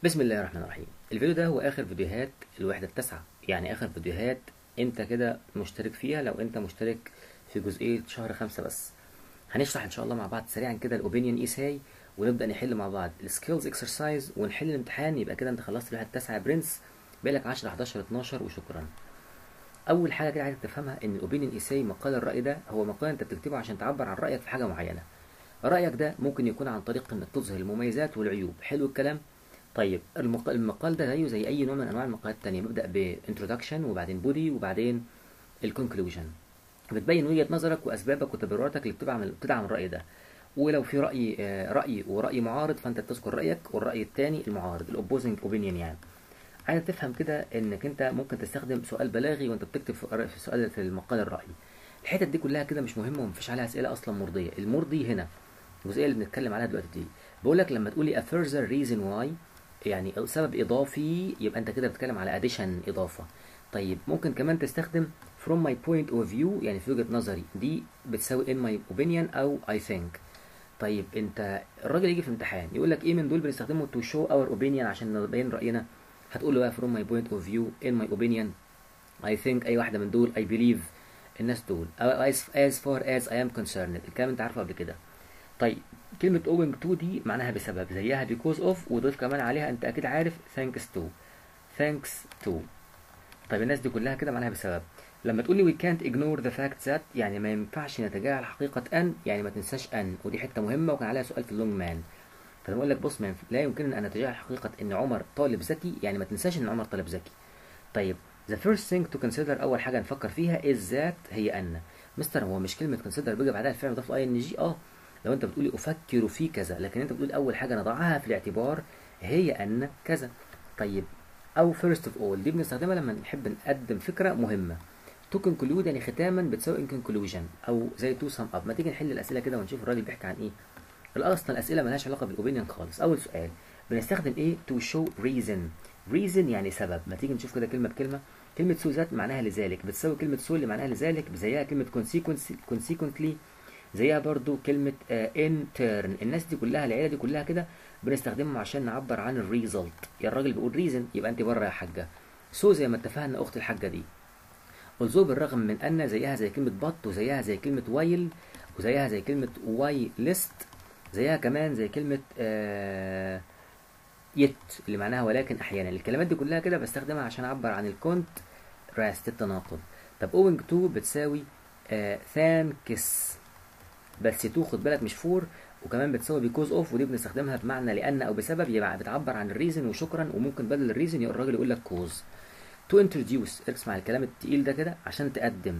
بسم الله الرحمن الرحيم الفيديو ده هو اخر فيديوهات الوحدة التاسعة يعني اخر فيديوهات انت كده مشترك فيها لو انت مشترك في جزئية شهر خمسة بس هنشرح ان شاء الله مع بعض سريعا كده الاوبينيون ايساي ونبدأ نحل مع بعض السكيلز اكسرسايز ونحل الامتحان يبقى كده انت خلصت الوحدة التاسعة يا برنس بقالك 10 11 12 وشكرا اول حاجه كده عايزك تفهمها ان الاوبينيون ايساي مقال الراي ده هو مقال انت بتكتبه عشان تعبر عن رايك في حاجه معينه رايك ده ممكن يكون عن طريق انك تظهر المميزات والعيوب حلو الكلام طيب المق- المقال ده زيه زي اي نوع من انواع المقالات التانية بيبدا بانترودكشن وبعدين بودي وبعدين الكونكلوجن بتبين وجهه نظرك واسبابك وتبريراتك اللي بتدعم بتدعم الراي ده ولو في راي آه، راي وراي معارض فانت بتذكر رايك والراي الثاني المعارض الاوبوزنج اوبينيون يعني عايز تفهم كده انك انت ممكن تستخدم سؤال بلاغي وانت بتكتب في في سؤال في المقال الرأي الحتت دي كلها كده مش مهمه ومفيش عليها اسئله اصلا مرضيه المرضي هنا الجزئيه اللي بنتكلم عليها دلوقتي دي بقول لك لما تقولي a further reason why يعني سبب اضافي يبقى انت كده بتتكلم على addition اضافه طيب ممكن كمان تستخدم from my point of view يعني في وجهه نظري دي بتساوي in my opinion او I think طيب انت الراجل يجي في امتحان يقول لك ايه من دول بنستخدمه to show our opinion عشان نبين راينا هتقول له بقى from my point of view in my opinion I think اي واحده من دول I believe الناس دول أو as, as far as I am concerned الكلام انت عارفه قبل كده طيب كلمة owing to دي معناها بسبب زيها because of وضيف كمان عليها انت اكيد عارف thanks to thanks to طيب الناس دي كلها كده معناها بسبب لما تقولي we can't ignore the fact that يعني ما ينفعش نتجاهل حقيقة أن يعني ما تنساش أن ودي حتة مهمة وكان عليها سؤال في اللونج مان فلما أقول لك بص ما ينف... لا يمكن أن نتجاهل حقيقة أن عمر طالب ذكي يعني ما تنساش أن عمر طالب ذكي طيب the first thing to consider أول حاجة نفكر فيها is that هي أن مستر هو مش كلمة consider بيجي بعدها الفعل مضاف له ing اه لو انت بتقولي افكر في كذا لكن انت بتقول اول حاجه نضعها في الاعتبار هي ان كذا طيب او first of all دي بنستخدمها لما نحب نقدم فكره مهمه to conclude يعني ختاما بتساوي in conclusion او زي to sum up ما تيجي نحل الاسئله كده ونشوف الراجل بيحكي عن ايه الاصل الاسئله ملهاش علاقه بالاوبينيون خالص اول سؤال بنستخدم ايه to show reason reason يعني سبب ما تيجي نشوف كده كلمه بكلمه كلمه so ذات معناها لذلك بتساوي كلمه so اللي معناها لذلك زيها كلمه consequence consequently زيها برضو كلمة انترن الناس دي كلها العيلة دي كلها كده بنستخدمهم عشان نعبر عن الريزلت يا الراجل بيقول ريزن يبقى انت بره يا حاجة سو زي ما اتفقنا اخت الحاجة دي although بالرغم من ان زيها زي كلمة بط وزيها زي كلمة وايل وزيها زي كلمة واي ليست زيها كمان زي كلمة آه يت اللي معناها ولكن احيانا الكلمات دي كلها كده بستخدمها عشان اعبر عن الكونت راست التناقض طب owing to بتساوي آه thanks بس تو خد بالك مش فور وكمان بتساوي بيكوز اوف ودي بنستخدمها بمعنى لان او بسبب يبقى بتعبر عن الريزن وشكرا وممكن بدل الريزن يبقى الراجل يقول لك كوز تو انتروديوس اسمع الكلام التقيل ده كده عشان تقدم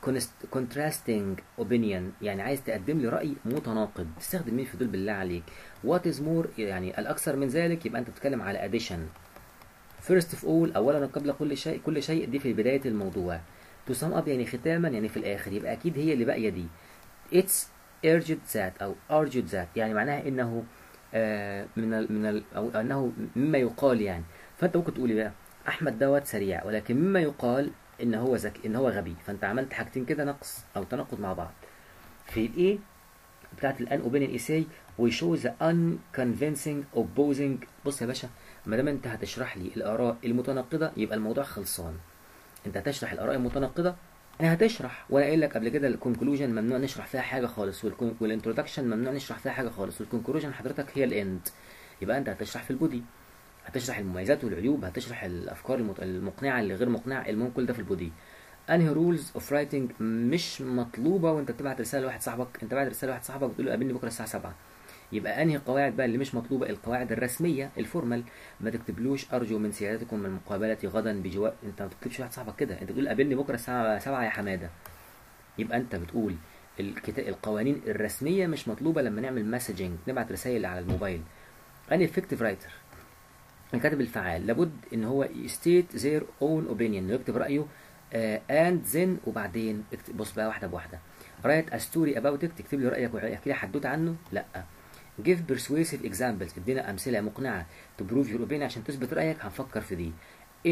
contrasting opinion يعني عايز تقدم لي راي متناقض تستخدم مين في دول بالله عليك what is more يعني الاكثر من ذلك يبقى انت بتتكلم على addition first of all اولا قبل كل شيء كل شيء دي في بدايه الموضوع to sum up يعني ختاما يعني في الاخر يبقى اكيد هي اللي باقيه دي it's urged that او urged that يعني معناها انه آه من ال من ال او انه مما يقال يعني فانت ممكن تقولي بقى احمد دوت سريع ولكن مما يقال ان هو ذكي ان هو غبي فانت عملت حاجتين كده نقص او تناقض مع بعض في الايه بتاعت الان اوبينيون ايساي we show the unconvincing opposing بص يا باشا ما دام انت هتشرح لي الاراء المتناقضه يبقى الموضوع خلصان انت هتشرح الاراء المتناقضه انا هتشرح وانا قايل لك قبل كده الكونكلوجن ممنوع نشرح فيها حاجه خالص والانترودكشن ممنوع نشرح فيها حاجه خالص والكونكلوجن حضرتك هي الاند يبقى انت هتشرح في البودي هتشرح المميزات والعيوب هتشرح الافكار المت- المقنعه اللي غير مقنعه المهم كل ده في البودي انهي رولز اوف رايتنج مش مطلوبه وانت بتبعت رساله لواحد صاحبك انت بعت رساله لواحد صاحبك بتقول له قابلني بكره الساعه 7 يبقى انهي قواعد بقى اللي مش مطلوبه القواعد الرسميه الفورمال ما تكتبلوش ارجو من سيادتكم من مقابلتي غدا بجواب انت ما تكتبش واحد صاحبك كده انت بتقول قابلني بكره الساعه 7 يا حماده يبقى انت بتقول الكتاب القوانين الرسميه مش مطلوبه لما نعمل مسجنج نبعت رسائل على الموبايل اني افكتيف رايتر الكاتب الفعال لابد ان هو state their own opinion انه يكتب رايه آه and then وبعدين اكتب بص بقى واحده بواحده write a story about it تكتب لي رايك ويحكي لي حدوته عنه لا give persuasive examples ادينا امثله مقنعه to prove your opinion عشان تثبت رايك هنفكر في دي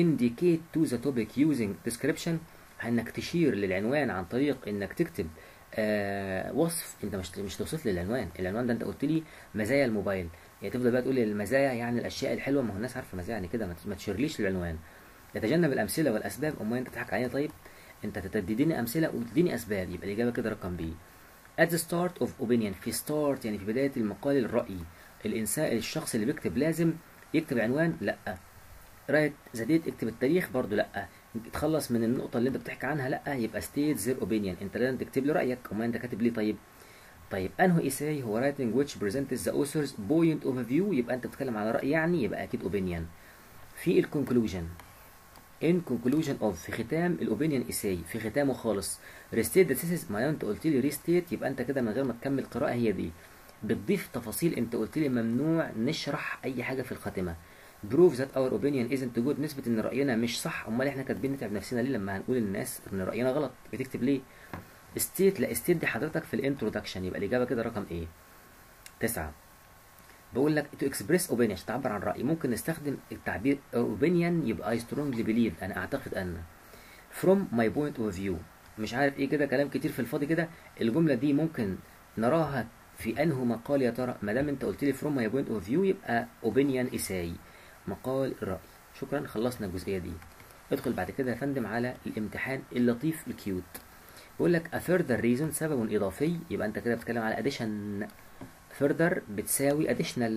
indicate to the topic using description انك تشير للعنوان عن طريق انك تكتب آه وصف انت مش مش توصف لي العنوان العنوان ده انت قلت لي مزايا الموبايل يعني تفضل بقى تقول لي المزايا يعني الاشياء الحلوه ما هو الناس عارفه مزايا يعني كده ما ت- ما تشيرليش العنوان يتجنب الامثله والاسباب امال انت تضحك عليا طيب انت تديني امثله وتديني اسباب يبقى الاجابه كده رقم بي at the start of opinion في start يعني في بدايه المقال الراي الانسان الشخص اللي بيكتب لازم يكتب عنوان لا رايت ذا ديت اكتب التاريخ برضو لا تخلص من النقطه اللي انت بتحكي عنها لا يبقى ستيت زير اوبينيون انت لازم تكتب لي رايك امال انت كاتب ليه طيب طيب انه ايساي هو writing which presents the author's point of view يبقى انت بتتكلم على راي يعني يبقى اكيد opinion في الكونكلوجن in conclusion of في ختام الاوبينيون ايساي في ختامه خالص restate the thesis ما انت قلت لي restate يبقى انت كده من غير ما تكمل قراءه هي دي بتضيف تفاصيل انت قلت لي ممنوع نشرح اي حاجه في الخاتمه prove that our opinion isn't good نثبت ان راينا مش صح امال احنا كاتبين نتعب نفسنا ليه لما هنقول للناس ان راينا غلط بتكتب ليه ستيت لا ستيت دي حضرتك في الانترودكشن يبقى الاجابه كده رقم ايه تسعة بقول لك to express opinion عشان تعبر عن رأي ممكن نستخدم التعبير opinion يبقى I strongly believe أنا أعتقد أن from my point of view مش عارف ايه كده كلام كتير في الفاضي كده الجملة دي ممكن نراها في أنه مقال يا ترى ما دام أنت قلت لي from my point of view يبقى opinion إساي مقال الرأي شكرا خلصنا الجزئية دي ادخل بعد كده يا فندم على الامتحان اللطيف الكيوت بيقول لك a further reason سبب إضافي يبقى أنت كده بتتكلم على addition further بتساوي additional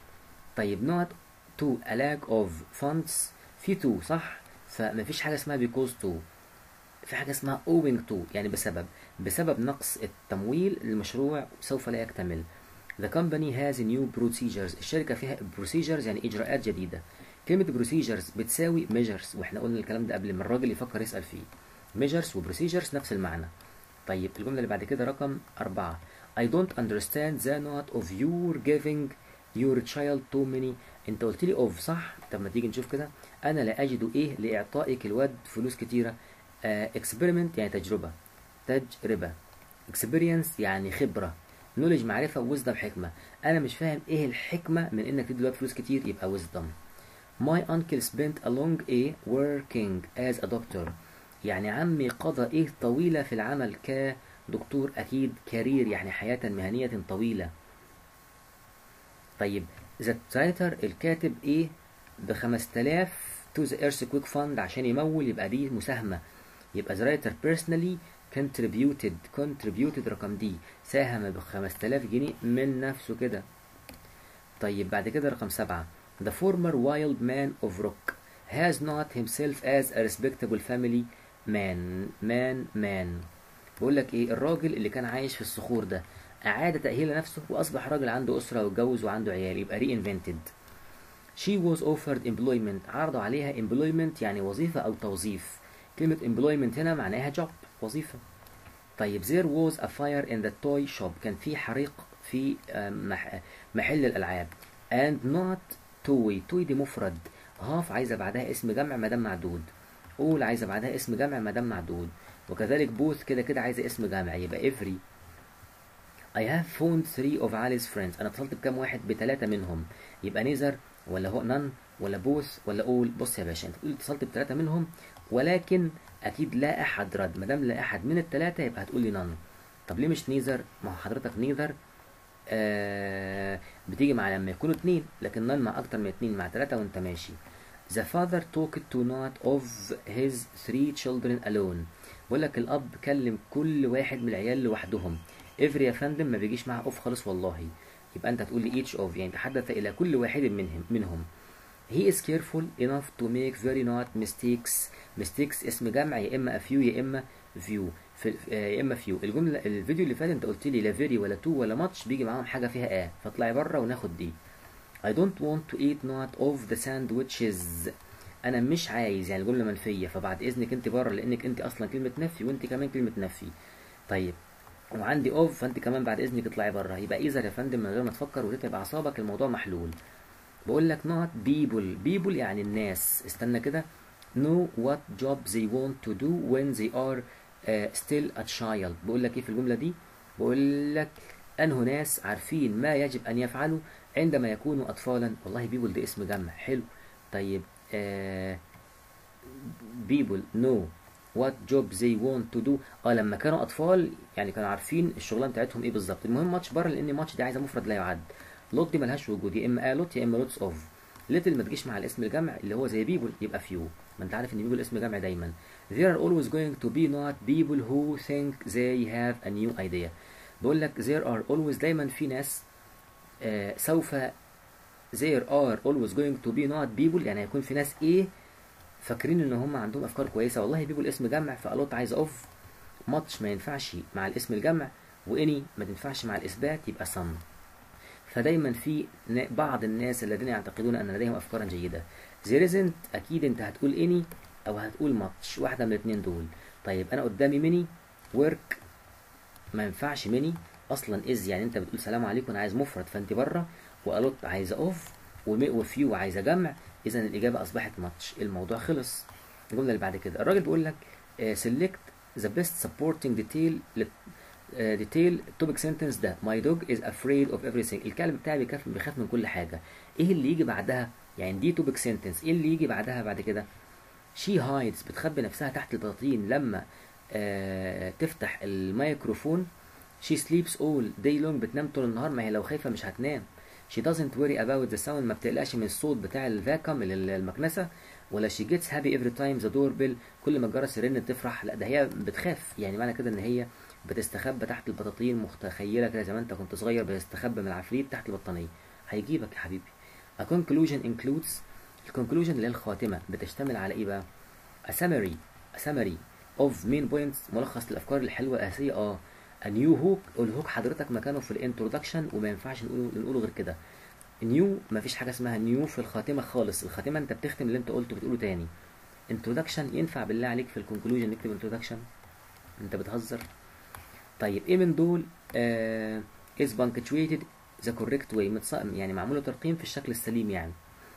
طيب not to a lack of funds في to صح فمفيش حاجة اسمها because to في حاجة اسمها owing to يعني بسبب بسبب نقص التمويل المشروع سوف لا يكتمل The company has new procedures الشركة فيها procedures يعني إجراءات جديدة كلمة procedures بتساوي measures واحنا قلنا الكلام ده قبل ما الراجل يفكر يسأل فيه measures و procedures نفس المعنى طيب الجملة اللي بعد كده رقم أربعة I don't understand the note of your giving your child too many انت قلت لي of صح طب ما تيجي نشوف كده انا لا اجد ايه لاعطائك الواد فلوس كتيرة آه experiment يعني تجربة تجربة experience يعني خبرة knowledge معرفة wisdom حكمة انا مش فاهم ايه الحكمة من انك تدي الواد فلوس كتير يبقى wisdom My uncle spent a long a working as a doctor يعني عمي قضى ايه طويلة في العمل كدكتور اكيد كارير يعني حياة مهنية طويلة طيب ذا رايتر الكاتب ايه ب 5000 to the earthquake fund عشان يمول يبقى دي مساهمة يبقى the writer personally contributed contributed رقم دي ساهم ب 5000 جنيه من نفسه كده طيب بعد كده رقم سبعة The former wild man of rock has not himself as a respectable family man man man بقول لك ايه الراجل اللي كان عايش في الصخور ده أعاد تأهيل نفسه وأصبح راجل عنده أسرة واتجوز وعنده عيال يبقى reinvented She was offered employment عرضوا عليها employment يعني وظيفة أو توظيف كلمة employment هنا معناها job وظيفة طيب there was a fire in the toy shop كان في حريق في مح محل الألعاب and not toy toy دي مفرد هاف عايزة بعدها اسم جمع ما دام معدود all عايزة بعدها اسم جمع ما دام معدود وكذلك both كده كده عايزة اسم جمع يبقى every I have phoned three of Ali's friends أنا اتصلت بكام واحد بثلاثة منهم يبقى نيزر ولا هو none ولا بوث ولا اول بص يا باشا انت تقول اتصلت بثلاثة منهم ولكن اكيد لا احد رد ما دام لا احد من الثلاثة يبقى هتقول لي none طب ليه مش نيزر ما هو حضرتك نيزر آه بتيجي مع لما يكونوا اتنين لكن none مع اكتر من اتنين مع ثلاثة وانت ماشي The father talked to not of his three children alone بقول لك الاب كلم كل واحد من العيال لوحدهم افري يا فندم ما بيجيش معاها اوف خالص والله يبقى انت هتقول لي each of يعني تحدث الى كل واحد منهم منهم he is careful enough to make very not mistakes mistakes اسم جمع يا اما a few يا اما few في يا اما few الجمله الفيديو اللي فات انت قلت لي لا very ولا to ولا much بيجي معاهم حاجه فيها ا فاطلعي بره وناخد دي I don't want to eat not of the sandwiches انا مش عايز يعني الجمله منفيه فبعد اذنك انت بره لانك انت اصلا كلمه نفي وانت كمان كلمه نفي طيب وعندي اوف فانت كمان بعد اذنك اطلعي بره يبقى ايزر يا فندم من غير ما تفكر وتتعب اعصابك الموضوع محلول بقول لك not people people يعني الناس استنى كده know what job they want to do when they are uh, still a child بقول لك ايه في الجمله دي بقول لك انه ناس عارفين ما يجب ان يفعلوا عندما يكونوا اطفالا والله people ده اسم جمع حلو طيب uh, people know what job they want to do اه لما كانوا اطفال يعني كانوا عارفين الشغلانه بتاعتهم ايه بالظبط المهم ماتش بره لان ماتش دي عايزه مفرد لا يعد لوت دي ملهاش وجود يا اما الوت يا اما لوتس اوف ليتل ما تجيش مع الاسم الجمع اللي هو زي بيبل يبقى فيو ما انت عارف ان بيبل اسم جمع دايما there are always going to be not people who think they have a new idea بقول لك there are always دايما في ناس آه سوف there are always going to be not people يعني هيكون في ناس ايه فاكرين ان هم عندهم افكار كويسه والله بيبول اسم جمع فالوت عايز اوف ماتش ما ينفعش مع الاسم الجمع واني ما تنفعش مع الاثبات يبقى some فدايما في بعض الناس الذين يعتقدون ان لديهم افكارا جيده there isn't اكيد انت هتقول اني او هتقول ماتش واحده من الاثنين دول طيب انا قدامي ميني ورك ما ينفعش ميني اصلا از يعني انت بتقول سلام عليكم انا عايز مفرد فانت بره والوت عايزه اوف وفيو عايزه جمع اذا الاجابه اصبحت ماتش الموضوع خلص الجمله اللي بعد كده الراجل بيقول لك select the best supporting detail ديتيل توبيك سنتنس ده ماي دوج از افريد اوف everything الكلب بتاعي بيخاف بيخاف من كل حاجه ايه اللي يجي بعدها يعني دي توبيك سنتنس ايه اللي يجي بعدها بعد كده شي هايدز بتخبي نفسها تحت البطاطين لما آه تفتح الميكروفون شي سليبس اول داي لونج بتنام طول النهار ما هي لو خايفه مش هتنام she doesn't worry about the sound ما بتقلقش من الصوت بتاع الفاكم المكنسه ولا she gets happy every time the doorbell كل ما الجرس يرن تفرح لا ده هي بتخاف يعني معنى كده ان هي بتستخبى تحت البطاطين متخيله كده زي ما انت كنت صغير بتستخبى من العفريت تحت البطانيه هيجيبك يا حبيبي a conclusion includes الكونكلوجن اللي هي الخاتمه بتشتمل على ايه بقى a summary a summary of main points ملخص للافكار الحلوه الاساسيه اه a new hook الهوك حضرتك مكانه في الانترودكشن وما ينفعش نقوله نقوله غير كده نيو ما فيش حاجه اسمها نيو في الخاتمه خالص الخاتمه انت بتختم اللي انت قلته بتقوله تاني انترودكشن ينفع بالله عليك في الكونكلوجن نكتب انترودكشن انت بتهزر طيب ايه من دول آه is punctuated the correct way متص- يعني معموله ترقيم في الشكل السليم يعني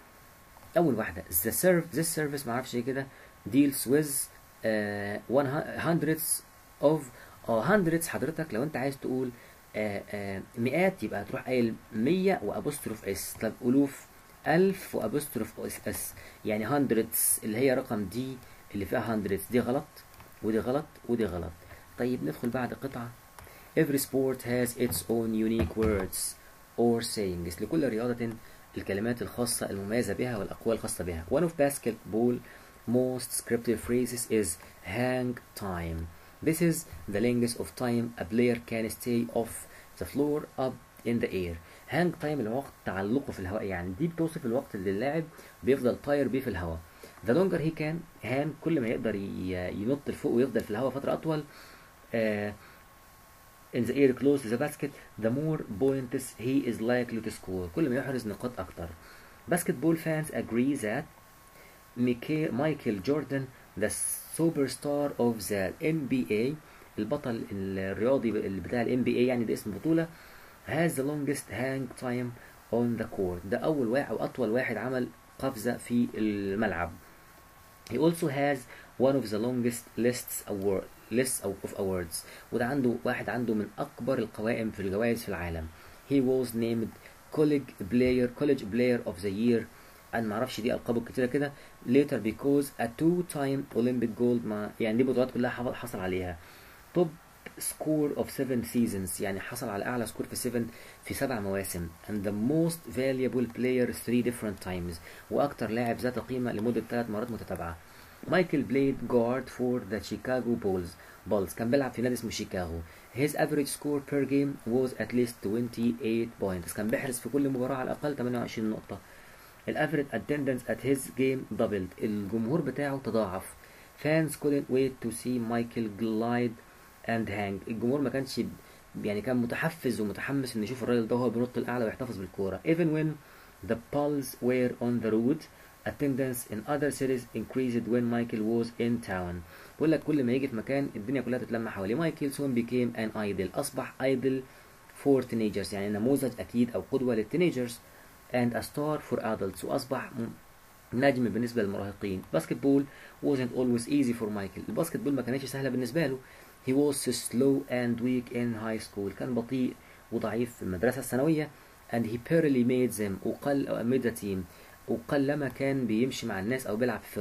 اول واحده the serve this service معرفش ايه كده deals with uh, one hundreds of اه hundreds حضرتك لو انت عايز تقول آه آه مئات يبقى هتروح قايل 100 وابوستروف اس طب الوف 1000 وابوستروف اس اس يعني hundreds اللي هي رقم دي اللي فيها hundreds دي غلط ودي غلط ودي غلط طيب ندخل بعد قطعة every sport has its own unique words or sayings لكل رياضة الكلمات الخاصة المميزة بها والأقوال الخاصة بها one of basketball most descriptive phrases is hang time this is the length of time a player can stay off the floor up in the air hang time الوقت تعلقه في الهواء يعني دي بتوصف الوقت اللي اللاعب بيفضل طاير بيه في الهواء the longer he can hang كل ما يقدر ي- ينط لفوق ويفضل في الهواء فترة أطول uh, in the air close to the basket the more points he is likely to score كل ما يحرز نقاط أكتر basketball fans agree that ميكي- مايكل جوردن the superstar of the NBA البطل الرياضي اللي بتاع ال NBA يعني ده اسم بطولة has the longest hang time on the court ده أول واحد أو أطول واحد عمل قفزة في الملعب He also has one of the longest lists award lists of awards وده عنده واحد عنده من أكبر القوائم في الجوائز في العالم He was named college player college player of the year أنا معرفش دي ألقابه كتيرة كده later because a two time Olympic gold ما يعني دي بطولات كلها حف- حصل عليها top score of seven seasons يعني حصل على أعلى سكور في 7 في سبع مواسم and the most valuable player three different times وأكتر لاعب ذات قيمة لمدة ثلاث مرات متتابعة مايكل بلايد جارد فور ذا شيكاغو بولز بولز كان بيلعب في نادي اسمه شيكاغو his average score per game was at least 28 points كان بيحرز في كل مباراة على الأقل 28 نقطة الافريج attendance at his game doubled الجمهور بتاعه تضاعف fans couldn't wait to see Michael glide and hang الجمهور ما كانش يعني كان متحفز ومتحمس انه يشوف الراجل ده وهو بينط الاعلى ويحتفظ بالكوره even when the Bulls were on the road attendance in other cities increased when Michael was in town بقول لك كل ما يجي في مكان الدنيا كلها تتلم حواليه مايكل soon became an idol اصبح idol for teenagers يعني نموذج اكيد او قدوه للتينيجرز and a star for adults وأصبح م- نجم بالنسبة للمراهقين باسكت بول wasn't always easy for مايكل الباسكت بول ما كانتش سهلة بالنسبة له he was slow and weak in high school كان بطيء وضعيف في المدرسة الثانوية and he barely made them وقل أو made the team وقلما كان بيمشي مع الناس أو بيلعب في فرق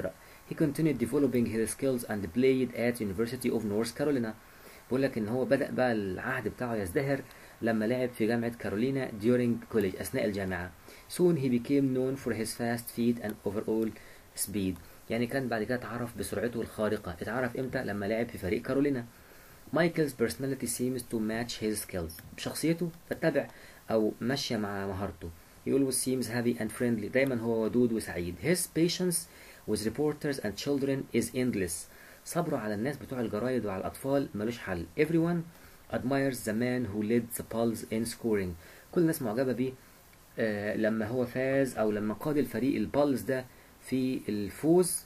he continued developing his skills and played at University of North Carolina بقول لك ان هو بدأ بقى العهد بتاعه يزدهر لما لعب في جامعة كارولينا during college أثناء الجامعة soon he became known for his fast feet and overall speed يعني كان بعد كده اتعرف بسرعته الخارقة اتعرف امتى لما لعب في فريق كارولينا Michael's personality seems to match his skills بشخصيته تتبع أو ماشية مع مهارته He always seems happy and friendly دايما هو ودود وسعيد His patience with reporters and children is endless صبره على الناس بتوع الجرايد وعلى الأطفال ملوش حل Everyone admires the man who led the Pulse in scoring كل الناس معجبة بيه آه لما هو فاز أو لما قاد الفريق البالز ده في الفوز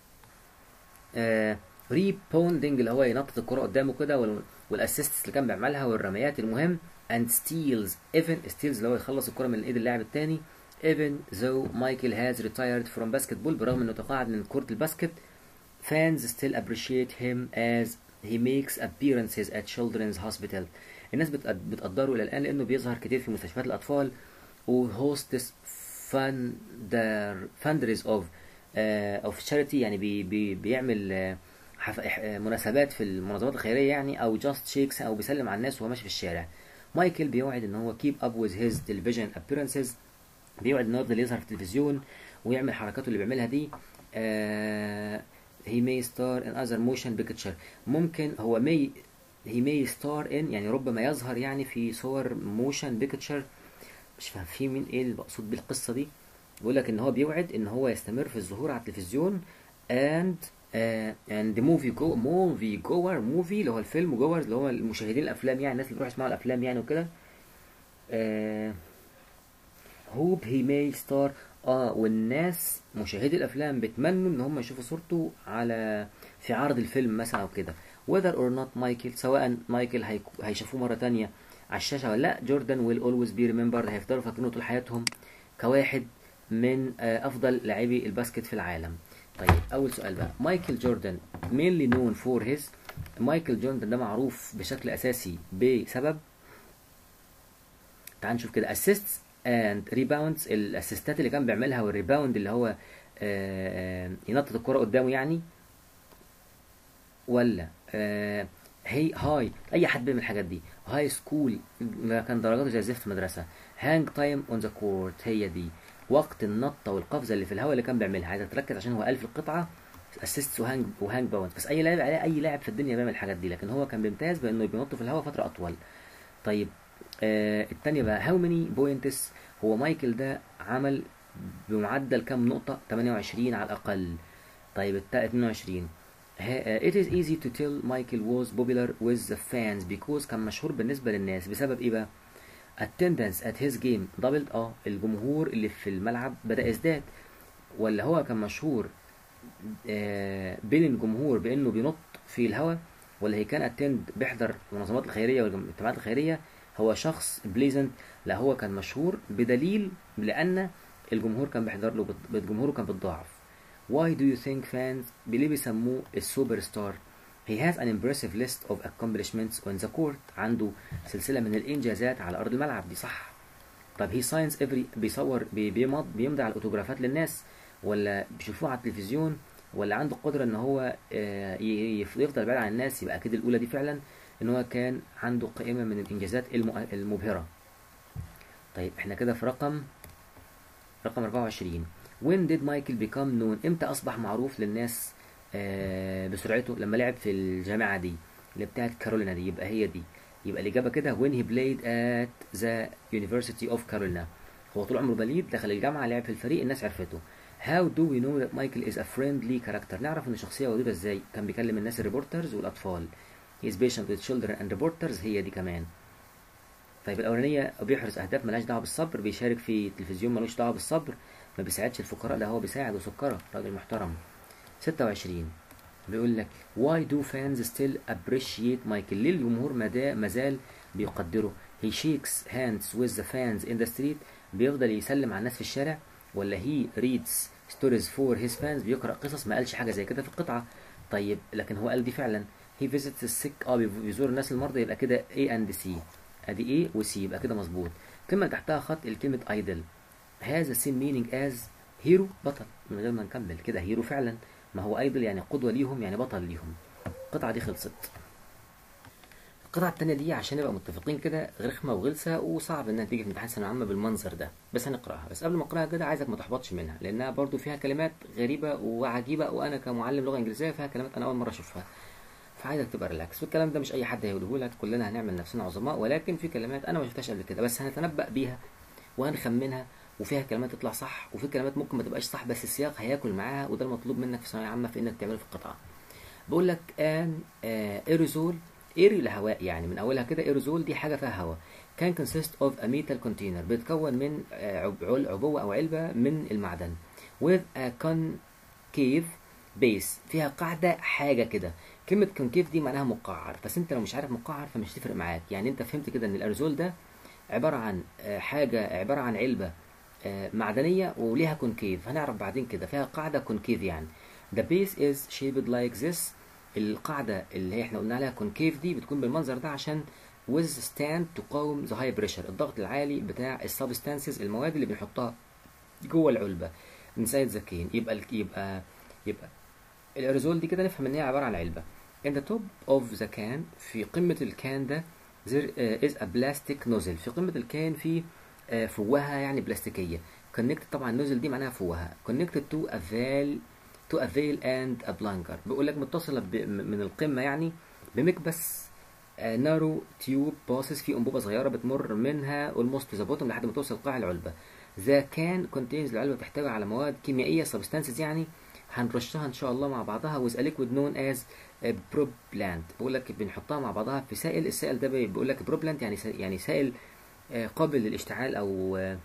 آه ريبوندنج اللي هو ينطط الكرة قدامه كده والاسيستس اللي كان بيعملها والرميات المهم and steals even steals اللي هو يخلص الكرة من ايد اللاعب التاني even though Michael has retired from basketball برغم انه تقاعد من كرة الباسكت fans still appreciate him as he makes appearances at children's hospital الناس بتقدره الى الان لانه بيظهر كتير في مستشفيات الاطفال وهوستس فاندر فاندرز اوف اوف تشاريتي يعني بي بي بيعمل uh, حف... مناسبات في المنظمات الخيريه يعني او جاست شيكس او بيسلم على الناس وهو ماشي في الشارع مايكل بيوعد ان هو keep up with his television appearances بيوعد انه يفضل يظهر في التلفزيون ويعمل حركاته اللي بيعملها دي آه he may star in other motion picture ممكن هو may he may star in يعني ربما يظهر يعني في صور motion picture مش فاهم في مين ايه المقصود بالقصه دي بيقول لك ان هو بيوعد ان هو يستمر في الظهور على التلفزيون and اند موفي جو موفي جوور موفي اللي هو الفيلم جوور اللي هو المشاهدين الافلام يعني الناس اللي بيروحوا يسمعوا الافلام يعني وكده هوب هي ماي ستار اه والناس مشاهدي الافلام بيتمنوا ان هم يشوفوا صورته على في عرض الفيلم مثلا او كده whether or not مايكل سواء مايكل هيشوفوه مره تانية على الشاشه ولا لا جوردن ويل اولويز بي ريمبرد هيفضلوا فاكرينه طول حياتهم كواحد من آه افضل لاعبي الباسكت في العالم طيب اول سؤال بقى مايكل جوردن mainly known for his مايكل جوردن ده معروف بشكل اساسي بسبب تعال نشوف كده assists and rebounds الاسيستات اللي كان بيعملها والريباوند اللي هو آه ينطط الكرة قدامه يعني ولا آه هي هاي اي حد بيعمل الحاجات دي هاي سكول كان درجاته زي الزفت في المدرسه هانج تايم اون ذا كورت هي دي وقت النطه والقفزه اللي في الهواء اللي كان بيعملها عايز تركز عشان هو الف القطعه اسيست وهانج وهانج باوند بس اي لاعب عليه اي لاعب في الدنيا بيعمل الحاجات دي لكن هو كان بيمتاز بانه بينط في الهواء فتره اطول طيب آه الثانيه بقى هاو ماني بوينتس هو مايكل ده عمل بمعدل كام نقطه 28 على الاقل طيب التا 22 It is easy to tell Michael was popular with the fans because كان مشهور بالنسبة للناس بسبب ايه بقى؟ attendance at his game doubled اه الجمهور اللي في الملعب بدأ يزداد ولا هو كان مشهور آه بين الجمهور بانه بينط في الهواء ولا هي كان اتند بيحضر المنظمات الخيريه والاجتماعات الخيريه هو شخص بليزنت لا هو كان مشهور بدليل لان الجمهور كان بيحضر له جمهوره كان بيتضاعف Why do you think fans ليه بيسموه السوبر ستار He has an impressive list of accomplishments on the court عنده سلسلة من الإنجازات على أرض الملعب دي صح طب he signs every بيصور بي بيمض بيمضي على الأوتوغرافات للناس ولا بيشوفوه على التلفزيون ولا عنده قدرة إن هو يفضل بعيد عن الناس يبقى أكيد الأولى دي فعلا إن هو كان عنده قائمة من الإنجازات المبهرة طيب احنا كده في رقم رقم 24 When did Michael become known امتى أصبح معروف للناس آه بسرعته لما لعب في الجامعة دي اللي بتاعت كارولينا دي يبقى هي دي يبقى الإجابة كده when he played at the University of Carolina هو طول عمره بليد دخل الجامعة لعب في الفريق الناس عرفته How do we know that Michael is a friendly character نعرف إن شخصية ودودة إزاي كان بيكلم الناس الريبورترز والأطفال He is patient with children and reporters هي دي كمان طيب الأولانية بيحرز أهداف ملهاش دعوة بالصبر بيشارك في التلفزيون ملوش دعوة بالصبر ما بيساعدش الفقراء لا هو بيساعد وسكرة راجل محترم 26 بيقول لك why do fans still appreciate Michael ليه الجمهور مدا مازال بيقدره he shakes hands with the fans in the street بيفضل يسلم على الناس في الشارع ولا he reads stories for his fans بيقرأ قصص ما قالش حاجة زي كده في القطعة طيب لكن هو قال دي فعلا he visits the sick اه بيزور الناس المرضى يبقى كده A and C ادي A و C يبقى كده مظبوط الكلمة اللي تحتها خط الكلمة idol has the same meaning as هيرو بطل من غير ما نكمل كده هيرو فعلا ما هو ايدل يعني قدوة ليهم يعني بطل ليهم القطعة دي خلصت القطعة التانية دي عشان نبقى متفقين كده رخمة وغلسة وصعب انها تيجي في امتحان ثانوية عامة بالمنظر ده بس هنقراها بس قبل ما اقراها كده عايزك ما تحبطش منها لانها برضو فيها كلمات غريبة وعجيبة وانا كمعلم لغة انجليزية فيها كلمات انا اول مرة اشوفها فعايزك تبقى ريلاكس والكلام ده مش اي حد هيقوله لك كلنا هنعمل نفسنا عظماء ولكن في كلمات انا ما شفتهاش قبل كده بس هنتنبأ بيها وهنخمنها وفيها كلمات تطلع صح وفي كلمات ممكن ما تبقاش صح بس السياق هياكل معاها وده المطلوب منك في ثانوية عامة في انك تعمله في القطعة بقول لك ان ايروزول ايري الهواء يعني من اولها كده ايروزول دي حاجه فيها هواء كان consist of a metal container بيتكون من آه، عب- عل- عبوه او علبه من المعدن with a concave base فيها قاعده حاجه كده كلمه concave دي معناها مقعر بس انت لو مش عارف مقعر فمش تفرق معاك يعني انت فهمت كده ان الايروزول ده عباره عن آه، حاجه عباره عن علبه آه، معدنيه وليها كونكيف هنعرف بعدين كده فيها قاعده كونكيف يعني the base is shaped like this القاعدة اللي هي احنا قلنا عليها كونكيف دي بتكون بالمنظر ده عشان withstand تقاوم the high pressure الضغط العالي بتاع السبستانسز المواد اللي بنحطها جوه العلبة inside the cane يبقى ال- يبقى يبقى الاريزول دي كده نفهم ان هي عبارة عن علبة in the top of the can في قمة الكان ده there uh, is a plastic nozzle في قمة الكان في uh, فوهة يعني بلاستيكية connected طبعا النوزل دي معناها فوهة connected to a veil to a veil and a plunger بيقول لك متصلة ب... م- من القمة يعني بمكبس نارو تيوب باصص في انبوبه صغيره بتمر منها almost to the bottom لحد ما توصل قاع العلبه ذا كان contains العلبه بتحتوي على مواد كيميائيه substances يعني هنرشها ان شاء الله مع بعضها with a liquid known as a propellant بقول لك بنحطها مع بعضها في سائل السائل ده بي- بيقول لك propellant يعني سا- يعني سائل آه، قابل للاشتعال او آه،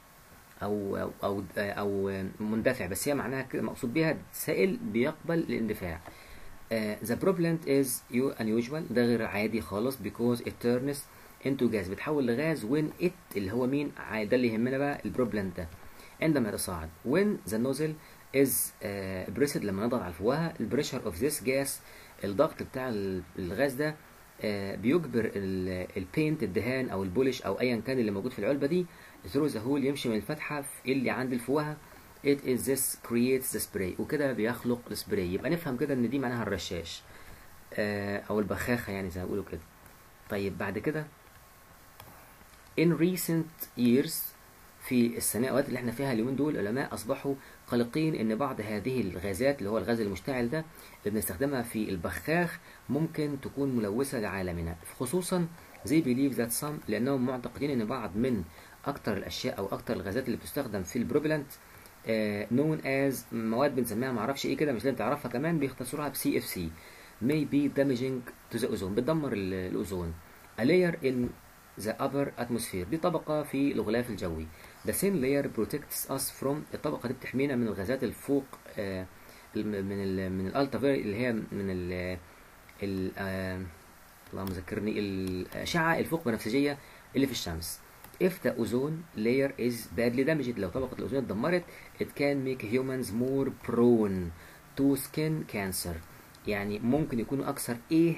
او او او, أو مندفع بس هي معناها كده مقصود بيها سائل بيقبل الاندفاع آه، the propellant is u- unusual ده غير عادي خالص because it turns into gas بتحول لغاز when it اللي هو مين ع- ده اللي يهمنا بقى البروبلانت ده عندما يتصاعد when the nozzle is uh, pressed لما نضغط على الفوهة ال pressure of this gas الضغط بتاع ال- الغاز ده آه، بيجبر البينت الدهان او البولش او ايا كان اللي موجود في العلبة دي through the hole يمشي من الفتحة في اللي عند الفوهة it is this creates the spray وكده بيخلق السبراي يبقى نفهم كده ان دي معناها الرشاش آه، او البخاخة يعني زي ما بيقولوا كده طيب بعد كده in recent years في السنوات اللي احنا فيها اليومين دول العلماء اصبحوا قلقين ان بعض هذه الغازات اللي هو الغاز المشتعل ده اللي بنستخدمها في البخاخ ممكن تكون ملوثة لعالمنا خصوصا زي بيليف ذات سام لانهم معتقدين ان بعض من اكتر الاشياء او اكتر الغازات اللي بتستخدم في البروبلانت نون از مواد بنسميها معرفش ايه كده مش لازم تعرفها كمان بيختصروها بسي اف سي may be damaging to the ozone بتدمر ال- الاوزون a layer in the upper atmosphere دي طبقة في الغلاف الجوي the thin layer protects us from الطبقة دي بتحمينا من الغازات الفوق آه، الم- من ال من الالترافير اللي هي من ال ال آه، اللهم ذكرني الأشعة الفوق بنفسجية اللي في الشمس if the ozone layer is badly damaged لو طبقة الأوزون اتدمرت it can make humans more prone to skin cancer يعني ممكن يكونوا أكثر إيه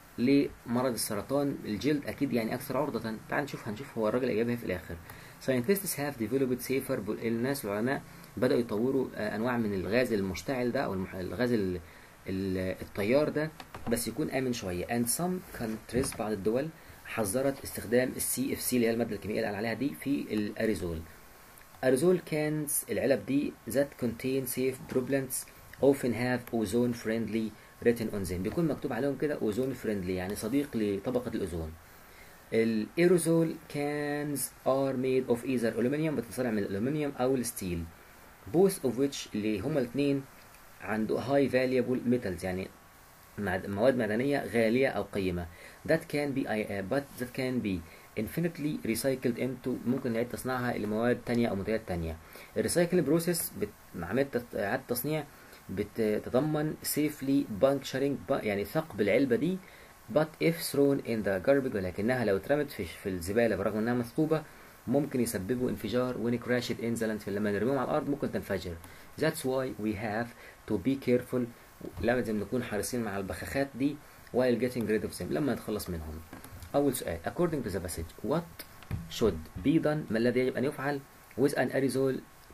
لمرض السرطان الجلد أكيد يعني أكثر عرضة تعال نشوف هنشوف هو الراجل أجابها في الآخر scientists have developed safer ب- الناس العلماء بدأوا يطوروا آه، أنواع من الغاز المشتعل ده أو المح- الغاز ال- ال- الطيار ده بس يكون آمن شوية and some countries بعض الدول حذرت استخدام السي اف سي اللي هي المادة الكيميائية اللي قال عليها دي في الأريزول أريزول كانز العلب دي that contain safe propellants often have ozone friendly written on them بيكون مكتوب عليهم كده ozone friendly يعني صديق لطبقة الأوزون الايروزول كانز ار ميد اوف ايذر aluminium بتتصنع من الالومنيوم او الستيل both of which اللي هما الاثنين عنده high valuable metals يعني معد- مواد معدنية غالية أو قيمة that can be uh, but that can be infinitely recycled into ممكن نعيد تصنيعها لمواد تانية أو منتجات تانية الريسايكل بروسيس عملية تط- إعادة تصنيع بتتضمن safely puncturing bu- يعني ثقب العلبة دي but if thrown in the garbage ولكنها لو اترمت في في الزبالة برغم انها مثقوبة ممكن يسببوا انفجار when crashed in the landfill لما نرميهم على الأرض ممكن تنفجر that's why we have to be careful لازم نكون حريصين مع البخاخات دي while getting rid of them لما نتخلص منهم أول سؤال according to the passage what should be done ما الذي يجب أن يفعل with an aerosol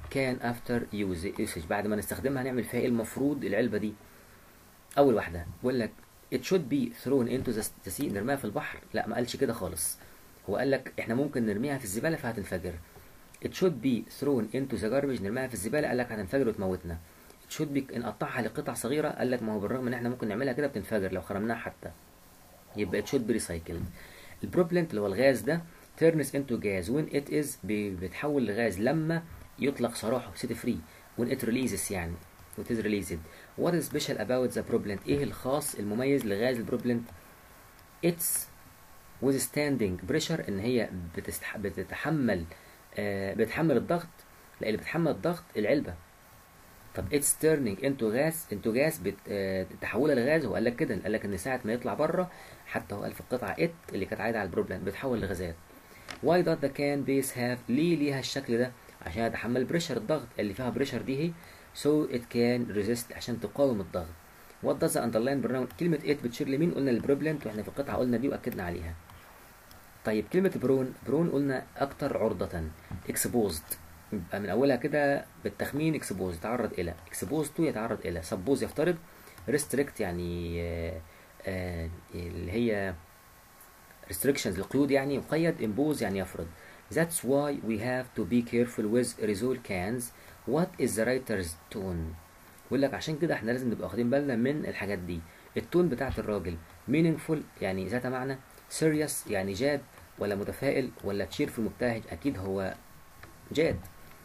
can after use- usage بعد ما نستخدمها نعمل فيها ايه المفروض العلبة دي اول واحدة بيقول لك it should be thrown into the the sea نرميها في البحر لا ما قالش كده خالص هو قال لك احنا ممكن نرميها في الزبالة فهتنفجر it should be thrown into the garbage نرميها في الزبالة قال لك هتنفجر وتموتنا it should be نقطعها لقطع صغيرة قال لك ما هو بالرغم ان احنا ممكن نعملها كده بتنفجر لو خرمناها حتى يبقى it should be recycled البروبلنت اللي هو الغاز ده turns into gas when it is بي- بيتحول لغاز لما يطلق سراحه set free when it releases يعني when it is released what is special about the propellant ايه الخاص المميز لغاز البروبلنت it's withstanding pressure ان هي بتستح... بتتحمل آه بتحمل الضغط لا اللي بتحمل الضغط العلبة طب it's turning into gas into gas بت... آه تحولها لغاز هو قال لك كده قال لك ان ساعة ما يطلع بره حتى هو قال في القطعة it اللي كانت عايدة على البروبلنت بتحول لغازات why does the can base have ليه ليها الشكل ده عشان تحمل بريشر الضغط اللي فيها بريشر دي هي so it can resist عشان تقاوم الضغط what does the underline pronoun كلمة it بتشير لمين قلنا البروبلنت واحنا في القطعة قلنا دي واكدنا عليها طيب كلمة برون برون قلنا أكتر عرضة exposed يبقى من أولها كده بالتخمين exposed يتعرض إلى exposed to يتعرض إلى suppose يفترض restrict يعني آه آه اللي هي restrictions القيود يعني مقيد impose يعني يفرض that's why we have to be careful with result cans what is the writer's tone بيقول لك عشان كده احنا لازم نبقى واخدين بالنا من الحاجات دي التون بتاعت الراجل meaningful يعني ذات معنى serious يعني جاد ولا متفائل ولا cheerful مبتهج اكيد هو جاد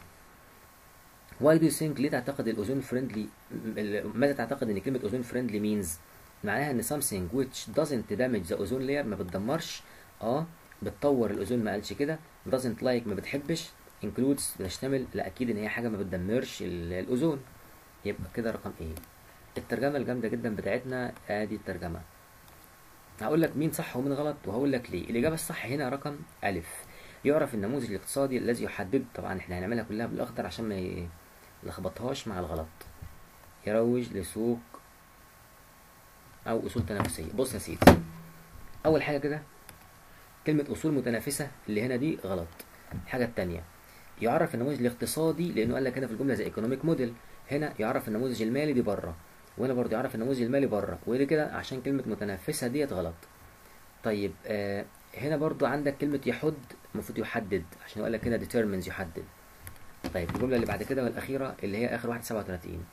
why do you think ليه تعتقد الاوزون فريندلي ماذا تعتقد ان كلمه اوزون فريندلي means معناها ان something which doesn't damage the ozone layer ما بتدمرش اه بتطور الاوزون ما قالش كده doesn't like ما بتحبش includes بتشتمل لا اكيد ان هي حاجه ما بتدمرش ال- الاوزون يبقى كده رقم ايه الترجمه الجامده جدا بتاعتنا ادي الترجمه هقول لك مين صح ومين غلط وهقول لك ليه الإجابة الصح هنا رقم ألف يعرف النموذج الاقتصادي الذي يحدد طبعا احنا هنعملها كلها بالأخضر عشان ما يلخبطهاش مع الغلط يروج لسوق أو أصول تنافسية بص يا سيدي أول حاجة كده كلمة أصول متنافسة اللي هنا دي غلط الحاجة التانية يعرف النموذج الاقتصادي لأنه قال لك هنا في الجملة زي ايكونوميك موديل هنا يعرف النموذج المالي دي بره وهنا برضه يعرف النموذج المالي بره ودي كده عشان كلمة متنافسة ديت غلط طيب آه هنا برضه عندك كلمة يحد المفروض يحدد عشان يقول لك هنا determines يحدد طيب الجملة اللي بعد كده والأخيرة اللي هي آخر واحد 37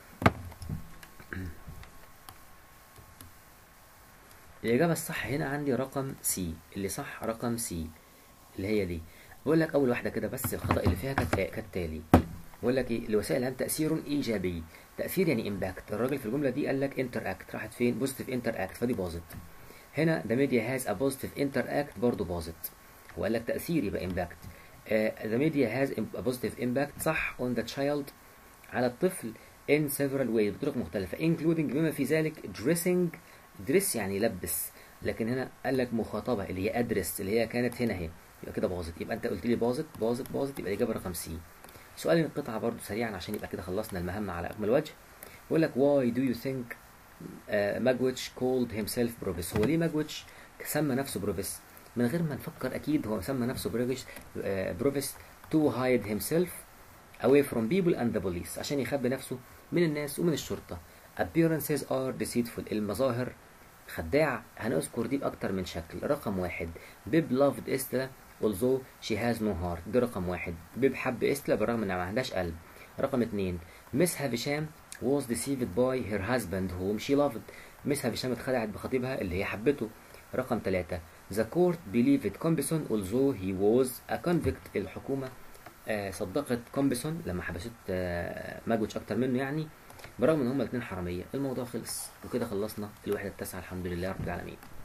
الإجابة الصح هنا عندي رقم سي اللي صح رقم سي اللي هي دي بقول لك أول واحدة كده بس الخطأ اللي فيها كالت- كالتالي بقول لك ايه لوسائل الهام تأثير إيجابي تأثير يعني امباكت الراجل في الجملة دي قال لك interact راحت فين بوزيتيف interact فدي باظت هنا the media has a positive interact برضه باظت وقال لك تأثير يبقى impact uh, the media has a positive impact صح on the child على الطفل in several ways بطرق مختلفة including بما في ذلك dressing dress يعني يلبس لكن هنا قال لك مخاطبة اللي هي address اللي هي كانت هنا اهي يبقى كده باظت يبقى انت قلت لي باظت باظت باظت يبقى الإجابة رقم سي سؤال القطعة برضو سريعا عشان يبقى كده خلصنا المهمة على أكمل وجه بيقول لك why do you think ماجويتش called himself بروفيس هو ليه ماجويتش سمى نفسه بروفيس من غير ما نفكر اكيد هو سمى نفسه بروفيس بروفيس to hide himself away from people and the police عشان يخبي نفسه من الناس ومن الشرطة appearances are deceitful المظاهر خداع هنذكر دي بأكتر من شكل رقم واحد بيب loved استلا although she has no heart ده رقم واحد بيب حب استلا بالرغم انها ما عندهاش قلب رقم اتنين مس هافشام was deceived by her husband whom she loved مس هافشام اتخدعت بخطيبها اللي هي حبته رقم ثلاثة The court believed Compson although he was a convict الحكومة آه صدقت كومبسون لما حبست آه ماجوتش اكتر منه يعني برغم ان هما الاثنين حرامية الموضوع خلص وكده خلصنا الوحدة التاسعة الحمد لله رب العالمين